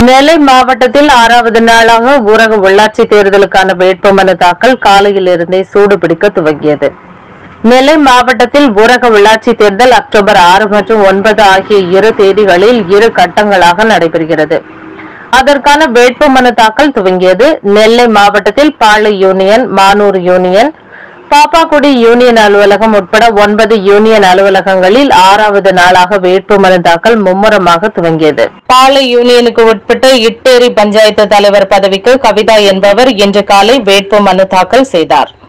நெல்லை மாவட்டத்தில் ஆறாவது நாளாக ஊரக உள்ளாட்சி தேர்தலுக்கான வேட்புமனு தாக்கல் காலையில் இருந்தே சூடுபிடிக்க துவங்கியது நெல்லை மாவட்டத்தில் ஊரக உள்ளாட்சி தேர்தல் அக்டோபர் ஆறு மற்றும் ஒன்பது ஆகிய இரு தேதிகளில் இரு கட்டங்களாக நடைபெறுகிறது அதற்கான வேட்புமனு தாக்கல் துவங்கியது நெல்லை மாவட்டத்தில் Palai union Manur union Pappakudi union அலுவலகம் உட்பட ஒன்பது யூனியன் அலுவலகங்களில் ஆறாவது நாளாக வேட்புமனு தாக்கல் மும்முரமாக துவங்கியது பாளை யூனியனுக்கு உட்பட்ட இட்டேரி பஞ்சாயத்து தலைவர் பதவிக்கு கவிதா என்பவர் இன்று காலை வேட்புமனு தாக்கல் செய்தார்